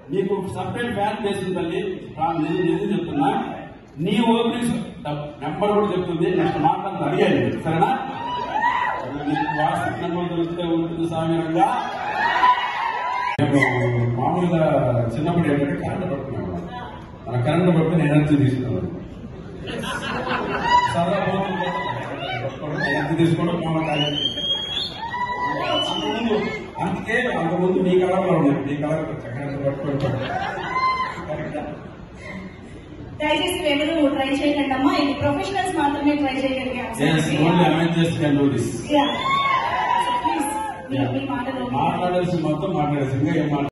నీకు separate fan వేసింది తల్లి రా- నేను నిజం చెప్తున్నా నీ ఓపెనింగ్స్ నెంబర్ కూడా చెప్తుంది నెక్స్ట్ మాట్లాడుతూ అడిగాను నేను. సరేనా నీకు వాట్సాప్ నెంబర్ దొరికితే ఉంటుంది సామీరంగా మేము మామూలుగా చిన్నప్పుడు ఏంటంటే కరెంట్ పట్టుకున్నాము మన కరెంట్ పట్టుకుని ఎనర్జీ తీసుకున్నాను సరదా పోతుంది. ఎనర్జీ తీసుకోవడం మామూలు కాదు. అంతకుముందు అందుకే అంతకుముందు నీ కలర్లో ఉన్నాయి నీ కలర్ కరెంట్ పట్టుకుంటాడు కరెక్టా దయచేసి ఎవరు ట్రై చేయకండి అమ్మా ఇది ప్రొఫెషనల్స్ మాత్రమే ట్రై చేయగలిగే Yes, only amateurs can do this. Please మీ మాటలో మాట్లాడాల్సి మొత్తం మాట్లాడేసి ఇంకా ఏం మాట్లాడాలి